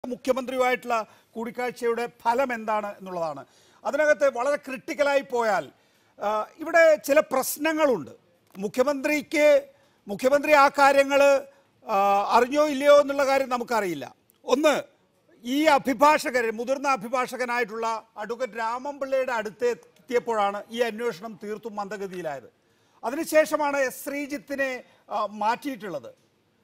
മുഖ്യമന്ത്രിയുമായിട്ടുള്ള കൂടിക്കാഴ്ചയുടെ ഫലം എന്താണ് എന്നുള്ളതാണ് അതിനകത്ത് വളരെ ക്രിട്ടിക്കലായി പോയാൽ ആ, ഇവിടെ ചില പ്രശ്നങ്ങളുണ്ട് മുഖ്യമന്ത്രിക്ക് മുഖ്യമന്ത്രി ആ കാര്യങ്ങൾ അറിഞ്ഞോ ഇല്ലയോ എന്നുള്ള കാര്യം നമുക്കറിയില്ല ഒന്ന് ഈ അഭിഭാഷകർ മുതിർന്ന അഭിഭാഷകനായിട്ടുള്ള അഡ്വക്കേറ്റ് രാമൻപിള്ളയുടെ അടുത്ത് എത്തിയപ്പോഴാണ് ഈ അന്വേഷണം തീർത്തും മന്ദഗതിയിലായത് അതിനുശേഷമാണ് എസ് ശ്രീജിത്തിനെ ആ, മാറ്റിയിട്ടുള്ളത്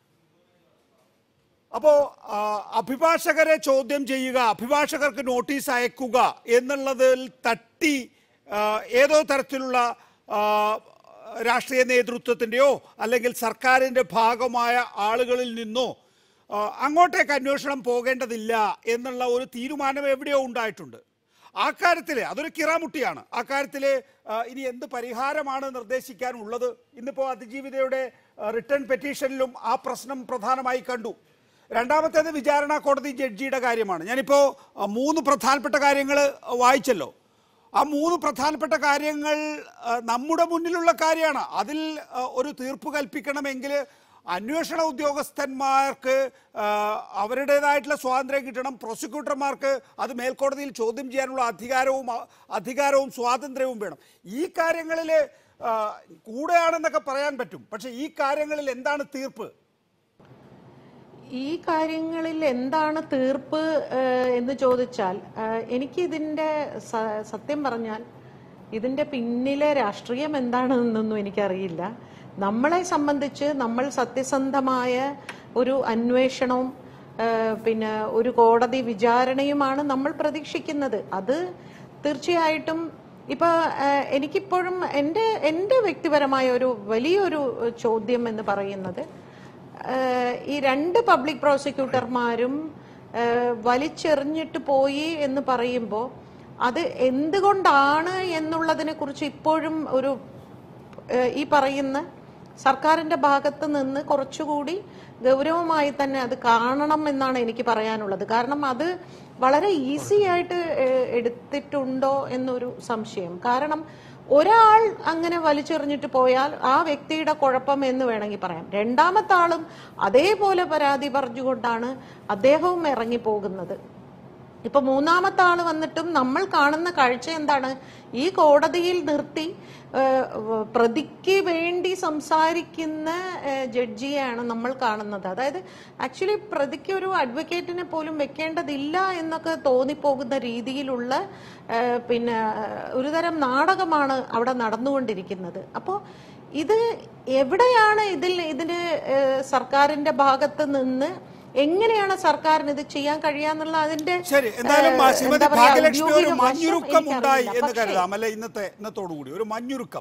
അപ്പോ ആ, അഭിഭാഷകരെ ചോദ്യം ചെയ്യുക അഭിഭാഷകർക്ക് നോട്ടീസ് അയക്കുക എന്നുള്ളതിൽ തട്ടി ആ, ഏതോ തരത്തിലുള്ള ആ, രാഷ്ട്രീയ നേതൃത്വത്തിൻ്റെയോ അല്ലെങ്കിൽ സർക്കാരിൻ്റെ ഭാഗമായ ആളുകളിൽ നിന്നോ ആ, അങ്ങോട്ടേക്ക് അന്വേഷണം പോകേണ്ടതില്ല എന്നുള്ള ഒരു തീരുമാനം എവിടെയോ ഉണ്ടായിട്ടുണ്ട് ആ കാര്യത്തിൽ അതൊരു കിറാമുട്ടിയാണ് ആ കാര്യത്തിൽ ഇനി എന്ത് പരിഹാരമാണ് നിർദ്ദേശിക്കാനുള്ളത് ഇന്നിപ്പോൾ അതിജീവിതയുടെ റിട്ടേൺ പെറ്റീഷനിലും ആ പ്രശ്നം പ്രധാനമായി കണ്ടു രണ്ടാമത്തേത് വിചാരണ കോടതി ജഡ്ജിയുടെ കാര്യമാണ് ഞാനിപ്പോൾ ആ, മൂന്ന് പ്രധാനപ്പെട്ട കാര്യങ്ങൾ വായിച്ചല്ലോ ആ മൂന്ന് പ്രധാനപ്പെട്ട കാര്യങ്ങൾ ആ, നമ്മുടെ മുന്നിലുള്ള കാര്യമാണ് അതിൽ ആ, ഒരു തീർപ്പ് കൽപ്പിക്കണമെങ്കിൽ അന്വേഷണ ഉദ്യോഗസ്ഥന്മാർക്ക് ആ, അവരുടേതായിട്ടുള്ള സ്വാതന്ത്ര്യം കിട്ടണം പ്രോസിക്യൂട്ടർമാർക്ക് അത് മേൽക്കോടതിയിൽ ചോദ്യം ചെയ്യാനുള്ള അധികാരവും ആ, അധികാരവും സ്വാതന്ത്ര്യവും വേണം ഈ കാര്യങ്ങളിൽ ആ, കൂടെയാണെന്നൊക്കെ പറയാൻ പറ്റും പക്ഷേ ഈ കാര്യങ്ങളിൽ എന്താണ് തീർപ്പ് ഈ കാര്യങ്ങളിൽ എന്താണ് തീർപ്പ് ഏഹ്, എന്ന് ചോദിച്ചാൽ ഏഹ്, എനിക്കിതിന്റെ സ- സത്യം പറഞ്ഞാൽ ഇതിന്റെ പിന്നിലെ രാഷ്ട്രീയം എന്താണെന്നൊന്നും എനിക്കറിയില്ല നമ്മളെ സംബന്ധിച്ച് നമ്മൾ സത്യസന്ധമായ ഒരു അന്വേഷണവും ഏഹ്, പിന്നെ ഒരു കോടതി വിചാരണയുമാണ് നമ്മൾ പ്രതീക്ഷിക്കുന്നത് അത് തീർച്ചയായിട്ടും ഇപ്പൊ ഏഹ്, എനിക്കിപ്പോഴും എൻ്റെ എൻ്റെ വ്യക്തിപരമായ ഒരു വലിയൊരു ചോദ്യം എന്ന് പറയുന്നത് ഏഹ് ഈ രണ്ട് പബ്ലിക് പ്രോസിക്യൂട്ടർമാരും ഏഹ് വലിച്ചെറിഞ്ഞിട്ട് പോയി എന്ന് പറയുമ്പോൾ അത് എന്തുകൊണ്ടാണ് എന്നുള്ളതിനെ കുറിച്ച് ഇപ്പോഴും ഒരു ഏഹ് ഈ പറയുന്ന സർക്കാരിന്റെ ഭാഗത്ത് നിന്ന് കുറച്ചുകൂടി ഗൗരവമായി തന്നെ അത് കാണണം എന്നാണ് എനിക്ക് പറയാനുള്ളത് കാരണം അത് വളരെ ഈസി ആയിട്ട് ഏഹ് എടുത്തിട്ടുണ്ടോ എന്നൊരു സംശയം കാരണം ഒരാൾ അങ്ങനെ വലിച്ചെറിഞ്ഞിട്ട് പോയാൽ ആ വ്യക്തിയുടെ കുഴപ്പം എന്ന് വേണമെങ്കിൽ പറയാം രണ്ടാമത്തെ ആളും അതേപോലെ പരാതി പറഞ്ഞുകൊണ്ടാണ് അദ്ദേഹവും ഇറങ്ങി പോകുന്നത് ഇപ്പൊ മൂന്നാമത്തെ ആള് വന്നിട്ടും നമ്മൾ കാണുന്ന കാഴ്ച എന്താണ് ഈ കോടതിയിൽ നിർത്തി ഏഹ്, വ- പ്രതിക്ക് വേണ്ടി സംസാരിക്കുന്ന ഏഹ്, ജഡ്ജിയെയാണ് നമ്മൾ കാണുന്നത് അതായത് ആക്ച്വലി പ്രതിക്ക് ഒരു അഡ്വക്കേറ്റിനെ പോലും വെക്കേണ്ടതില്ല എന്നൊക്കെ തോന്നിപ്പോകുന്ന രീതിയിലുള്ള ഏഹ്, പിന്നെ ഏഹ്, ഒരുതരം നാടകമാണ് അവിടെ നടന്നുകൊണ്ടിരിക്കുന്നത് അപ്പോൾ ഇത് എവിടെയാണ് ഇതിൽ ഇതിന് ഏഹ്, സർക്കാരിന്റെ ഭാഗത്ത് നിന്ന് എങ്ങനെയാണ് സർക്കാരിന് ഇത് ചെയ്യാൻ കഴിയാന്നുള്ള അതിന്റെ ശരി എന്തായാലും ഏഹ്, ശ്രീമതി എന്താ പറയാ, ഭാഗ്യലക്ഷ്മി ഒരു ഔദ്യോഗിക വശം മഞ്ഞുരുക്കം ഉണ്ടായി എനിക്കറിയില്ല. എന്ന് പക്ഷേ, കരുതാം അല്ലെ ഇന്നത്തെ ഇന്നത്തോടുകൂടി ഒരു മഞ്ഞുരുക്കം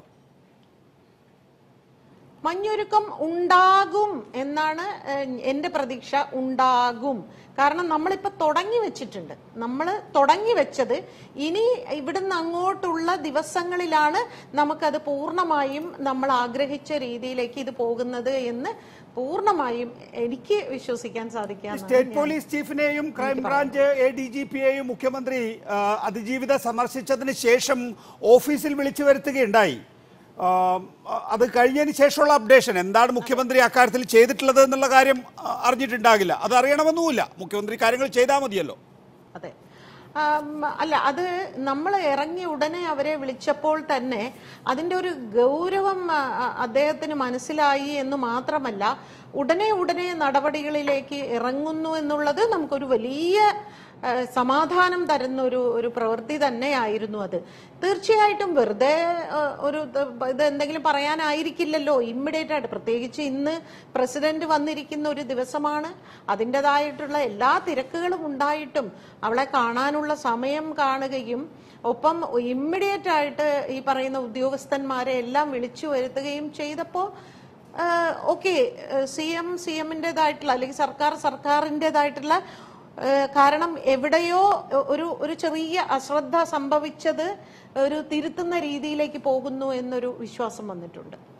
മഞ്ഞുരുക്കം ഉണ്ടാകും എന്നാണ് ഏഹ്, എന്റെ പ്രതീക്ഷ ഉണ്ടാകും കാരണം നമ്മളിപ്പോ തുടങ്ങി വെച്ചിട്ടുണ്ട് നമ്മൾ തുടങ്ങി വെച്ചത് ഇനി ഇവിടുന്ന് അങ്ങോട്ടുള്ള ദിവസങ്ങളിലാണ് നമുക്കത് പൂർണ്ണമായും നമ്മൾ ആഗ്രഹിച്ച രീതിയിലേക്ക് ഇത് പോകുന്നത് എന്ന് പൂർണ്ണമായും എനിക്ക് വിശ്വസിക്കാൻ സാധിക്കാമെന്നാണ് സ്റ്റേറ്റ് ഞാൻ- പോലീസ് ചീഫിനെയും ക്രൈംബ്രാഞ്ച് എ ഡി ജി പിയെയും മുഖ്യമന്ത്രി ആ, അതിജീവിത സന്ദർശിച്ചതിന് ശേഷം ഓഫീസിൽ വിളിച്ചു വരുത്തുകയുണ്ടായി ആ, അത് കഴിഞ്ഞതിന് ശേഷമുള്ള അപ്ഡേഷൻ എന്താണ് മുഖ്യമന്ത്രി അക്കാര്യത്തിൽ ചെയ്തിട്ടുള്ളത് എന്നുള്ള കാര്യം ആ, അറിഞ്ഞിട്ടുണ്ടാകില്ല അത് അറിയണമെന്നുമില്ല മുഖ്യമന്ത്രി കാര്യങ്ങൾ ചെയ്താൽ മതിയല്ലോ അതെ ആം, അല്ല അത് നമ്മൾ ഇറങ്ങി ഉടനെ അവരെ വിളിച്ചപ്പോൾ തന്നെ അതിന്റെ ഒരു ഗൗരവം ആ, ആ, അദ്ദേഹത്തിന് മനസ്സിലായി എന്ന് മാത്രമല്ല ഉടനെ ഉടനെ നടപടികളിലേക്ക് ഇറങ്ങുന്നു എന്നുള്ളത് നമുക്കൊരു വലിയ ആ, സമാധാനം തരുന്ന ഒരു ഒരു പ്രവൃത്തി തന്നെയായിരുന്നു അത് തീർച്ചയായിട്ടും വെറുതെ ആ, ഒരു ഇത് ഇത് എന്തെങ്കിലും പറയാനായിരിക്കില്ലല്ലോ ഇമ്മീഡിയറ്റ് ആയിട്ട് പ്രത്യേകിച്ച് ഇന്ന് പ്രസിഡന്റ് വന്നിരിക്കുന്ന ഒരു ദിവസമാണ് അതിൻ്റെതായിട്ടുള്ള എല്ലാ തിരക്കുകളും ഉണ്ടായിട്ടും അവളെ കാണാനുള്ള സമയം കാണുകയും ഒപ്പം ഇമ്മീഡിയറ്റ് ആയിട്ട് ഈ പറയുന്ന ഉദ്യോഗസ്ഥന്മാരെ എല്ലാം വിളിച്ചു വരുത്തുകയും ചെയ്തപ്പോൾ ഓക്കെ സി എം സി എമ്മിൻ്റെതായിട്ടുള്ള അല്ലെങ്കിൽ സർക്കാർ സർക്കാരിൻ്റെതായിട്ടുള്ള ഏഹ് കാരണം എവിടെയോ ഒരു ഒരു ചെറിയ അശ്രദ്ധ സംഭവിച്ചത് ഒരു തിരുത്തുന്ന രീതിയിലേക്ക് പോകുന്നു എന്നൊരു വിശ്വാസം വന്നിട്ടുണ്ട്